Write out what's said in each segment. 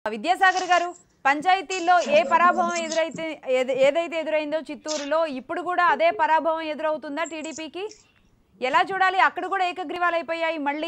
విద్యాసాగర్ గారు పంచాయతీల్లో ఏ పరాభవం ఎదురైతే ఏద- ఏదైతే ఎదురైందో చిత్తూరులో ఇప్పుడు కూడా అదే పరాభవం ఎదురవుతుందా టీడీపీకి ఎలా చూడాలి అక్కడ కూడా ఏకగ్రీవాలు అయిపోయాయి మళ్ళీ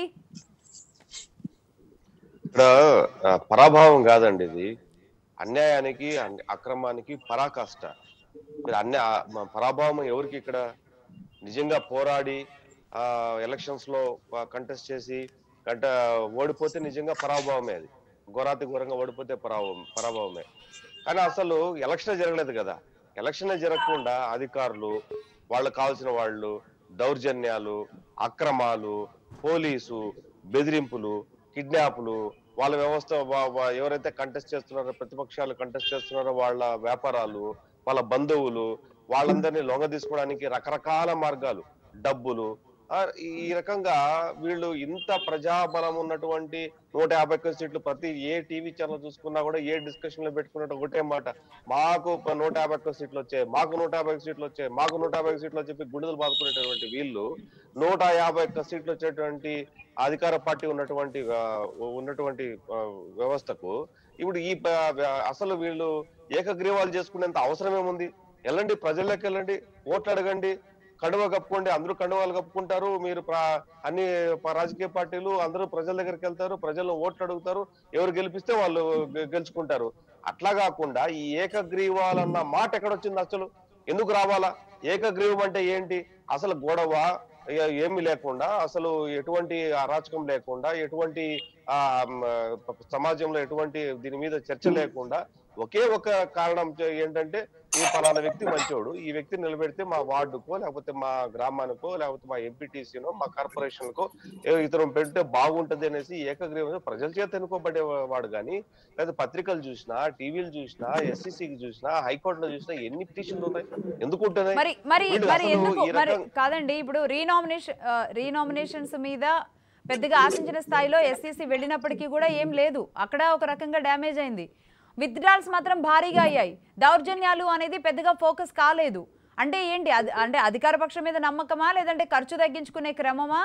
ఇక్కడ ఆ, పరాభావం కాదండి ఇది అన్యాయానికి అన్- అక్రమానికి పరాకాష్ట మీరు అన్య ఆ, మ- పరాభావం ఎవరికి ఇక్కడ నిజంగా పోరాడి ఆ ఎలక్షన్స్ లో కంటెస్ట్ చేసి గంట ఓడిపోతే నిజంగా పరాభవమే అది ఘోరాతి ఘోరంగా ఓడిపోతే పరాభవం పరాభవమే కానీ అసలు ఎలక్షన్ జరగలేదు కదా ఎలక్షన్ జరగకుండా అధికారులు వాళ్ళకు కావాల్సిన వాళ్ళు దౌర్జన్యాలు అక్రమాలు పోలీసు బెదిరింపులు కిడ్నాప్లు వాళ్ళ వ్యవస్థ వా- వా- ఎవరైతే కంటెస్ట్ చేస్తున్నారో ప్రతిపక్షాలు కంటెస్ట్ చేస్తున్నారో వాళ్ళ వ్యాపారాలు వాళ్ళ బంధువులు వాళ్ళందరినీ లొంగ తీసుకోవడానికి రకరకాల మార్గాలు డబ్బులు ఆ, ఈ రకంగా వీళ్ళు ఇంత ప్రజాబలం ఉన్నటువంటి నూట యాభై ఒక్క సీట్లు ప్రతి ఏ టీవీ ఛానల్ చూసుకున్నా కూడా ఏ డిస్కషన్ లో పెట్టుకున్నట్టు ఒకటే మాట మాకు ప- నూట యాభై ఒక్క సీట్లు వచ్చాయి మాకు నూట యాభై ఒక్క సీట్లు వచ్చాయి మాకు నూట యాభై ఒక్క సీట్లు అని చెప్పి గుడిదలు బాదుకునేటటువంటి వీళ్ళు నూట యాభై ఒక్క సీట్లు వచ్చేటువంటి అధికార పార్టీ ఉన్నటువంటి ఆ, ఉన్నటువంటి ఆ, వ్యవస్థకు ఇప్పుడు ఈ ప- అసలు వీళ్ళు ఏకగ్రీవాలు చేసుకునేంత అవసరం ఏముంది వెళ్ళండి ప్రజల్లోకి వెళ్ళండి ఓట్లు అడగండి కండువ కప్పుకోండి అందరూ కండువాలు కప్పుకుంటారు మీరు ప్ర- అన్ని ప- రాజకీయ పార్టీలు అందరూ ప్రజల దగ్గరికి వెళ్తారు ప్రజలు ఓట్లు అడుగుతారు ఎవరు గెలిపిస్తే వాళ్ళు గె- గెలుచుకుంటారు అట్లా కాకుండా ఈ ఏకగ్రీవాలన్న మాట ఎక్కడొచ్చింది అసలు ఎందుకు రావాలా ఏకగ్రీవం అంటే ఏంటి అసలు గొడవ ఏ- ఏమీ లేకుండా అసలు ఎటువంటి అరాచకం లేకుండా ఎటువంటి ఆ మ్, సమాజంలో ఎటువంటి దీని మీద చర్చ లేకుండా ఒకే ఒక కారణం చే- ఏంటంటే ఈ పలానా వ్యక్తి మంచోడు ఈ వ్యక్తిని నిలబెడితే మా వార్డుకో లేకపోతే మా గ్రామానికో లేకపోతే మా ఎంపీటీసీనో మా కార్పొరేషన్ కో ఇతను పెడితే బాగుంటది అనేసి ఏకగ్రీవం ప్రజల చేత ఎన్నుకోబడే వాడు కానీ లేదా పత్రికలు చూసినా టీవీలు చూసినా ఎస్సీసీకి చూసినా హైకోర్టులో చూసినా ఎన్ని పిటిషన్లు ఉన్నాయి ఎందుకు ఉంటున్నాయి మరి మరి వీళ్ళు మరి అసలు ఎందుకు ఈ మరి రకం- కాదండి ఇప్పుడు రీనామినేషన్ రీనామినేషన్స్ మీద పెద్దగా ఆశించిన స్థాయిలో ఎస్సీసీ వెళ్ళినప్పటికీ కూడా ఏం లేదు అక్కడ ఒక రకంగా డ్యామేజ్ అయింది విత్డ్రాల్స్ మాత్రం భారీగా అయ్యాయి దౌర్జన్యాలు అనేది పెద్దగా ఫోకస్ కాలేదు అంటే ఏంటి అది అంటే అధికార పక్షం మీద నమ్మకమా లేదంటే ఖర్చు తగ్గించుకునే క్రమమా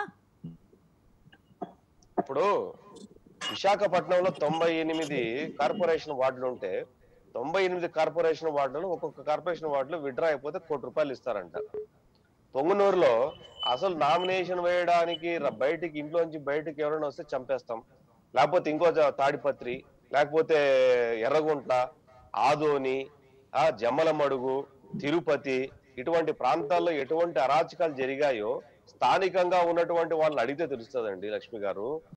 ఇప్పుడు విశాఖపట్నంలో తొంభై ఎనిమిది కార్పొరేషన్ వార్డులు ఉంటే తొంభై ఎనిమిది కార్పొరేషన్ వార్డులు ఒక్కొక్క కార్పొరేషన్ వార్డులో విడ్రా అయిపోతే కోటి రూపాయలు ఇస్తారంట పొంగునూరులో అసలు నామినేషన్ వేయడానికి ర- బయటికి ఇంట్లోంచి బయటికి ఎవరైనా వస్తే చంపేస్తాం లేకపోతే ఇంకో జ- తాడిపత్రి లేకపోతే ఎర్రగుంట్ల ఆదోని ఆ జమ్మలమడుగు తిరుపతి ఇటువంటి ప్రాంతాల్లో ఎటువంటి అరాచకాలు జరిగాయో స్థానికంగా ఉన్నటువంటి వాళ్ళని అడిగితే తెలుస్తుందండి లక్ష్మి గారు